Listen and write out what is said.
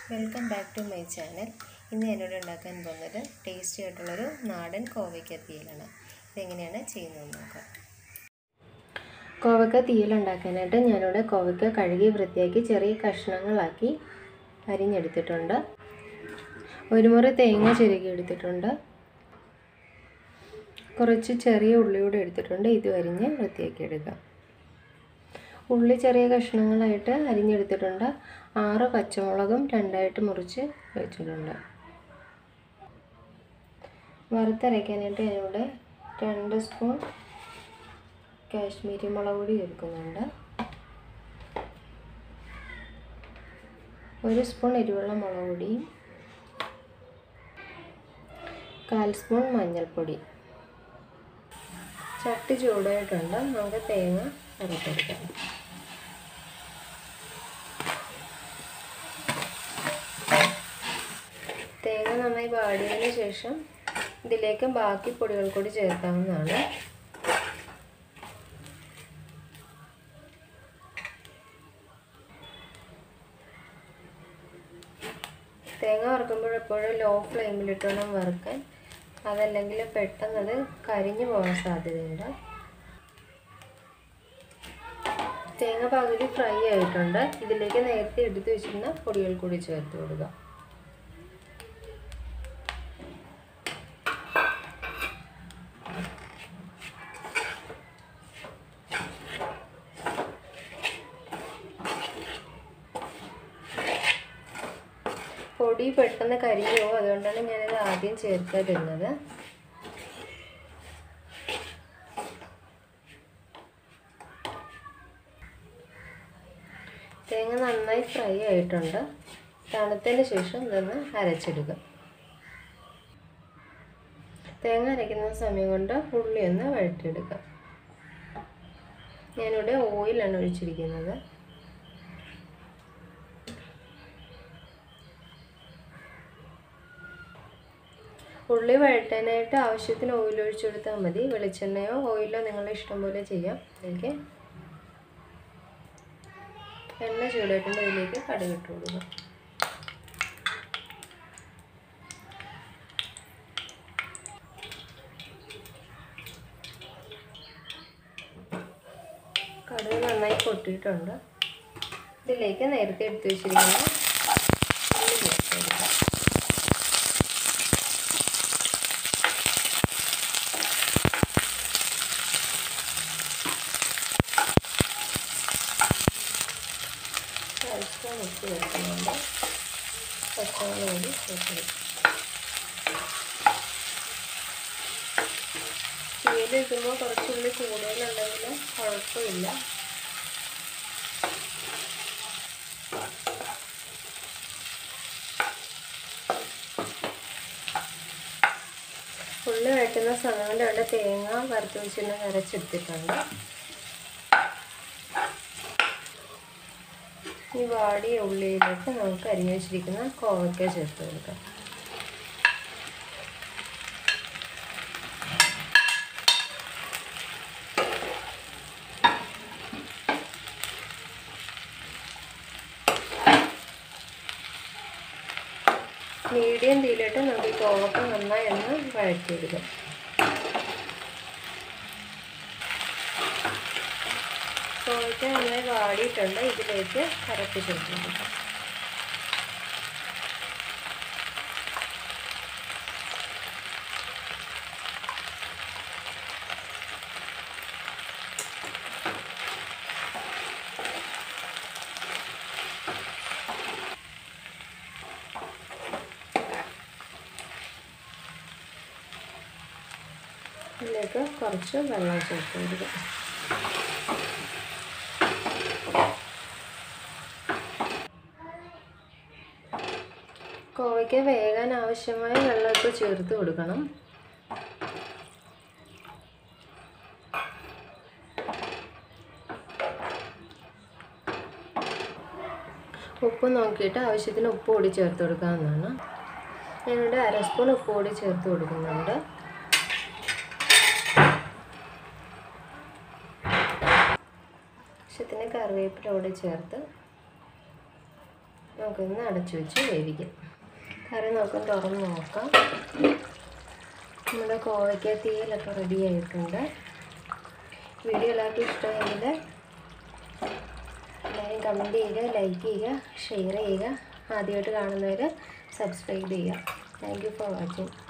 welcome back to my channel ഇന്ന് ഞാനിവിടെ ഉണ്ടാക്കാൻ പോകുന്നത് ടേസ്റ്റി ആയിട്ടുള്ളൊരു നാടൻ കോവയ്ക്ക തീയലാണ് ഇതെങ്ങനെയാണ് ചെയ്യുന്നതെന്ന് നോക്കാം കോവയ്ക്ക തീയൽ ഉണ്ടാക്കാനായിട്ട് ഞാനിവിടെ കോവയ്ക്ക കഴുകി വൃത്തിയാക്കി ചെറിയ കഷ്ണങ്ങളാക്കി അരിഞ്ഞെടുത്തിട്ടുണ്ട് ഒരു മുറി തേങ്ങ ചിരകി എടുത്തിട്ടുണ്ട് കുറച്ച് ചെറിയ ഉള്ളിയൂടെ എടുത്തിട്ടുണ്ട് ഇതും അരിഞ്ഞ് വൃത്തിയാക്കി എടുക്കാം ഉള്ളി ചെറിയ കഷ്ണങ്ങളായിട്ട് അരിഞ്ഞെടുത്തിട്ടുണ്ട് ആറ് പച്ചമുളകും രണ്ടായിട്ട് മുറിച്ച് വെച്ചിട്ടുണ്ട് വറുത്തരയ്ക്കാനായിട്ട് ഞാനിവിടെ രണ്ട് സ്പൂൺ കാശ്മീരി മുളക് പൊടി ചേർക്കുന്നുണ്ട് ഒരു സ്പൂൺ എരിവുള്ള മുളക് പൊടിയും കാൽ സ്പൂൺ മഞ്ഞൾപ്പൊടി ചട്ടി ചൂടായിട്ടുണ്ട് നമുക്ക് തേങ്ങ അരച്ചെടുക്കാം തേങ്ങ നന്നായി വാടിയതിന് ശേഷം ഇതിലേക്ക് ബാക്കി പൊടികൾ കൂടി ചേർക്കാവുന്നതാണ് തേങ്ങ വറുക്കുമ്പോൾ എപ്പോഴും ലോ ഫ്ലെയിമിലിട്ട് വേണം വറുക്കാൻ അതല്ലെങ്കിൽ പെട്ടെന്ന് അത് കരിഞ്ഞു പോകാൻ സാധ്യതയുണ്ട് തേങ്ങ പകുതി ഫ്രൈ ആയിട്ടുണ്ട് ഇതിലേക്ക് നേരത്തെ എടുത്തു വെച്ചിരുന്ന പൊടികൾ കൂടി ചേർത്ത് കൊടുക്കുക പൊടി പെട്ടെന്ന് കരിഞ്ഞു പോകും അതുകൊണ്ടാണ് ഞാനിത് ആദ്യം ചേർക്കാതിരുന്നത് തേങ്ങ നന്നായി ഫ്രൈ ആയിട്ടുണ്ട് തണുത്തതിന് ശേഷം ഇതൊന്ന് അരച്ചെടുക്കുക തേങ്ങ അരയ്ക്കുന്ന സമയം കൊണ്ട് ഉള്ളി ഒന്ന് വഴറ്റിയെടുക്കുക ഞാനിവിടെ ഓയിലാണ് ഒഴിച്ചിരിക്കുന്നത് ഉള്ളി വഴറ്റാനായിട്ട് ആവശ്യത്തിന് ഓയിൽ ഒഴിച്ചു കൊടുത്താൽ മതി വെളിച്ചെണ്ണയോ ഓയിലോ നിങ്ങളുടെ ഇഷ്ടം പോലെ ചെയ്യാം അതിലേക്ക് എണ്ണ ചൂടായിട്ടുണ്ട് ഇതിലേക്ക് കടുകിട്ട് കൊടുക്കുക കടുക് നന്നായി പൊട്ടിയിട്ടുണ്ട് ഇതിലേക്ക് നേരത്തെ എടുത്തു വെച്ചിരിക്കുന്ന ഉള്ളി ചേർത്ത് കൊടുക്കാം അരച്ച മുട്ടി വെക്കുന്നുണ്ട് പച്ചമുളക് കൂടി ചേർത്ത് തീയിലിടുമ്പോൾ കുറച്ചുള്ളി കൂടുതലുണ്ടെങ്കിലും കുഴപ്പമില്ല ഉള്ളി വഴറ്റുന്ന സമയം കൊണ്ട് അവിടെ തേങ്ങ വറുത്ത് വെച്ചിട്ട് അരച്ചെടുത്തിട്ടുണ്ട് ഈ വാടിയ ഉള്ളിയിലേക്ക് നമുക്ക് അരിഞ്ഞു വെച്ചിരിക്കുന്ന കോവയ്ക്ക ചേർത്ത് കൊടുക്കാം മീഡിയം തീയിലിട്ട് നമുക്ക് ഈ കോവക്ക നന്നായി ഒന്ന് വഴറ്റിയെടുക്കാം കോവയ്ക്ക നന്നായി വാടിയിട്ടുണ്ട് ഇതിലേക്ക് കറക്റ്റ് ചേർത്ത് കൊടുക്കാം ഇതിലേക്ക് കുറച്ച് വെള്ളം ചേർത്ത് കൊടുക്കുക കോവയ്ക്ക് വേകാൻ ആവശ്യമായ വെള്ളമൊക്കെ ചേർത്ത് കൊടുക്കണം ഉപ്പ് നോക്കിയിട്ട് ആവശ്യത്തിന് ഉപ്പ് കൂടി ചേർത്ത് കൊടുക്കാവുന്നതാണ് ഞാനിവിടെ അര സ്പൂൺ ഉപ്പ് കൂടി ചേർത്ത് കൊടുക്കുന്നുണ്ട് ആവശ്യത്തിന് കറിവേപ്പില കൂടെ ചേർത്ത് നമുക്കൊന്ന് അടച്ചു വെച്ച് വേവിക്കാം കറി നമുക്ക് തുറന്ന് നോക്കാം നമ്മുടെ കോവയ്ക്ക തീയലൊക്കെ റെഡി ആയിട്ടുണ്ട് വീഡിയോ എല്ലാവർക്കും ഇഷ്ടമായെങ്കിൽ എല്ലാവരും കമൻറ്റ് ചെയ്യുക ലൈക്ക് ചെയ്യുക ഷെയർ ചെയ്യുക ആദ്യമായിട്ട് കാണുന്നവർ സബ്സ്ക്രൈബ് ചെയ്യുക താങ്ക് യു ഫോർ വാച്ചിങ്